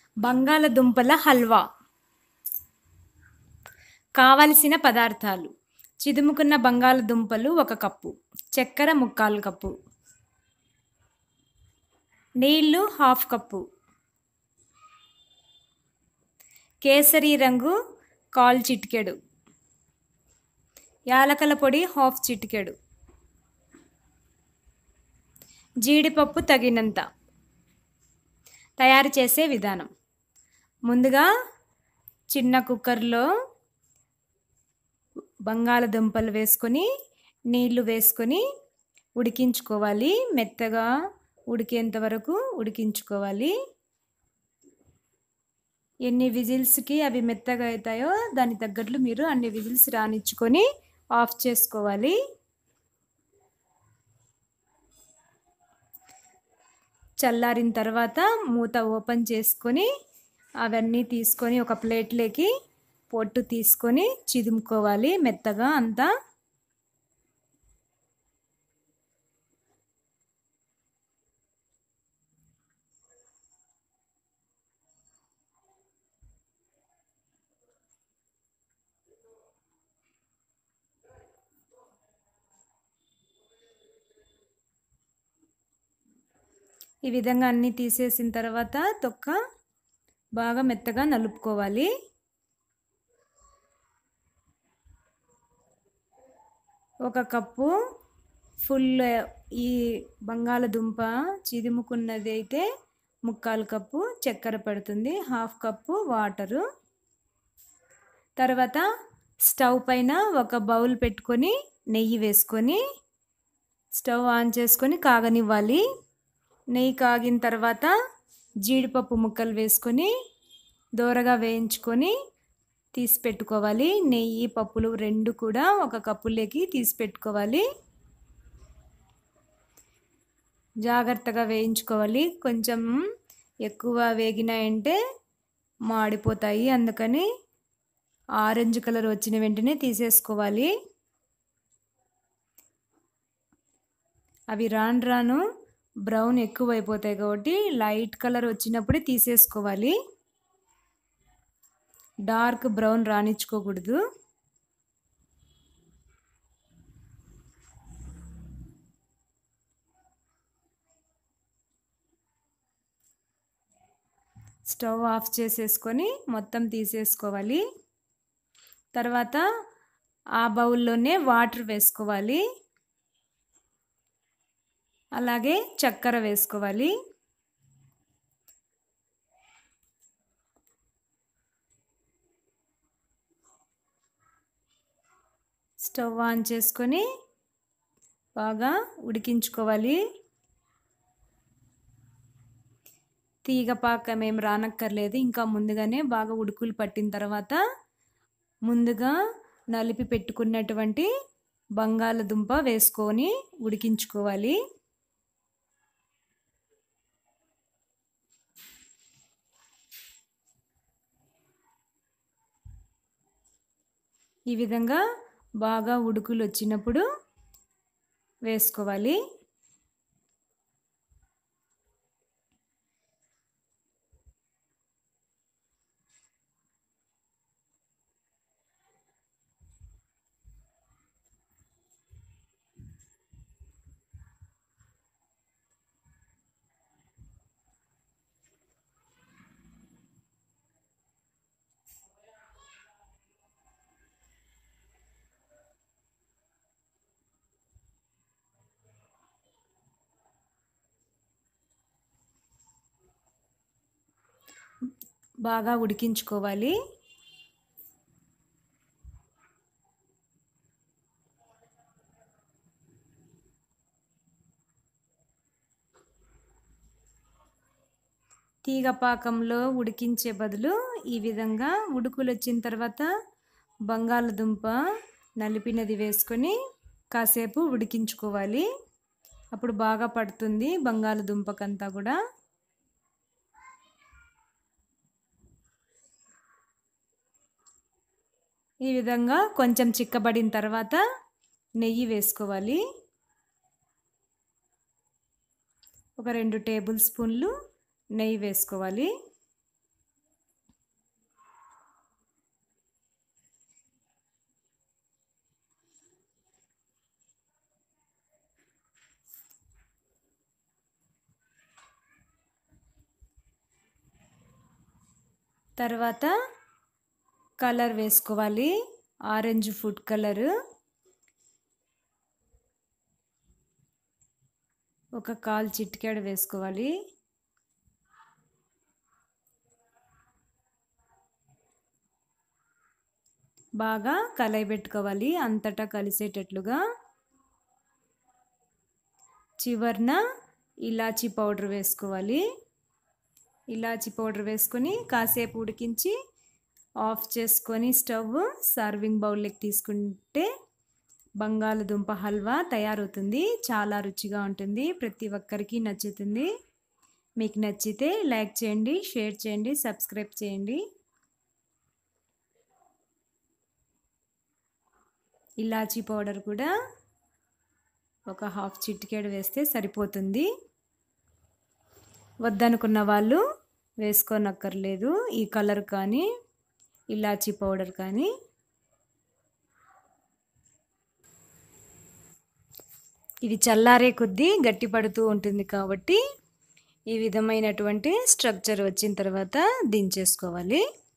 బంగాళదుంపల హల్వా కావలసిన పదార్థాలు చిదుముకున్న బంగాళదుంపలు ఒక కప్పు చక్కెర ముక్కాలు కప్పు నీళ్ళు హాఫ్ కప్పు కేసరి రంగు కాల్ చిటికెడు యాలకల పొడి హాఫ్ చిటికెడు జీడిపప్పు తగినంత తయారు చేసే విధానం ముందుగా చిన్న కుక్కర్లో బంగాళదుంపలు వేసుకొని నీళ్లు వేసుకొని ఉడికించుకోవాలి మెత్తగా ఉడికేంత వరకు ఉడికించుకోవాలి ఎన్ని విజిల్స్కి అవి మెత్తగా అవుతాయో దాని తగ్గట్లు మీరు అన్ని విజిల్స్ రానిచ్చుకొని ఆఫ్ చేసుకోవాలి చల్లారిన తర్వాత మూత ఓపెన్ చేసుకొని అవన్నీ తీసుకొని ఒక ప్లేట్లోకి పొట్టు తీసుకొని చిదుముకోవాలి మెత్తగా అంతా ఈ విధంగా అన్నీ తీసేసిన తర్వాత తొక్క బాగా మెత్తగా నలుపుకోవాలి ఒక కప్పు ఫుల్ ఈ బంగాళదుంప చిదుముకున్నది అయితే ముక్కాలు కప్పు చక్కెర పడుతుంది హాఫ్ కప్పు వాటరు తర్వాత స్టవ్ పైన ఒక బౌల్ పెట్టుకొని నెయ్యి వేసుకొని స్టవ్ ఆన్ చేసుకొని కాగనివ్వాలి నెయ్యి కాగిన తర్వాత జీడిపప్పు ముక్కలు వేసుకొని దోరగా వేయించుకొని తీసి పెట్టుకోవాలి నెయ్యి పప్పులు రెండు కూడా ఒక కప్పులోకి తీసి పెట్టుకోవాలి జాగ్రత్తగా వేయించుకోవాలి కొంచెం ఎక్కువ వేగినాయంటే మాడిపోతాయి అందుకని ఆరెంజ్ కలర్ వచ్చిన వెంటనే తీసేసుకోవాలి అవి రాను రాను బ్రౌన్ ఎక్కువ అయిపోతాయి కాబట్టి లైట్ కలర్ వచ్చినప్పుడే తీసేసుకోవాలి డార్క్ బ్రౌన్ రానిచ్చుకోకూడదు స్టవ్ ఆఫ్ చేసేసుకొని మొత్తం తీసేసుకోవాలి తర్వాత ఆ బౌల్లోనే వాటర్ వేసుకోవాలి అలాగే చక్కెర వేసుకోవాలి స్టవ్ ఆన్ చేసుకొని బాగా ఉడికించుకోవాలి తీగ పాకం ఏం రానక్కర్లేదు ఇంకా ముందుగానే బాగా ఉడుకులు పట్టిన తర్వాత ముందుగా నలిపి పెట్టుకున్నటువంటి బంగాళదుంప వేసుకొని ఉడికించుకోవాలి ఈ విధంగా బాగా ఉడుకులు వచ్చినప్పుడు వేసుకోవాలి బాగా ఉడికించుకోవాలి తీగ పాకంలో ఉడికించే బదులు ఈ విధంగా ఉడుకులు వచ్చిన తర్వాత బంగాళదుంప నలిపినది వేసుకొని కాసేపు ఉడికించుకోవాలి అప్పుడు బాగా పడుతుంది బంగాళదుంపకంతా కూడా ఈ విధంగా కొంచెం చిక్కబడిన తర్వాత నెయ్యి వేసుకోవాలి ఒక రెండు టేబుల్ స్పూన్లు నెయ్యి వేసుకోవాలి తర్వాత కలర్ వేసుకోవాలి ఆరెంజ్ ఫుడ్ కలరు ఒక కాల్ చిటికెడు వేసుకోవాలి బాగా కలయబెట్టుకోవాలి అంతటా కలిసేటట్లుగా చివరన ఇలాచీ పౌడర్ వేసుకోవాలి ఇలాచీ పౌడర్ వేసుకొని కాసేపు ఉడికించి ఆఫ్ చేసుకొని స్టవ్ సర్వింగ్ బౌల్లోకి తీసుకుంటే బంగాళదుంప హల్వా తయారవుతుంది చాలా రుచిగా ఉంటుంది ప్రతి ఒక్కరికి నచ్చుతుంది మీకు నచ్చితే లైక్ చేయండి షేర్ చేయండి సబ్స్క్రైబ్ చేయండి ఇలాచీ పౌడర్ కూడా ఒక హాఫ్ చిటికెడు వేస్తే సరిపోతుంది వద్దనుకున్న వాళ్ళు వేసుకోనక్కర్లేదు ఈ కలర్ కానీ ఇలాచీ పౌడర్ కానీ ఇది చల్లారే కొద్దీ గట్టిపడుతూ ఉంటుంది కాబట్టి ఈ విధమైనటువంటి స్ట్రక్చర్ వచ్చిన తర్వాత దించేసుకోవాలి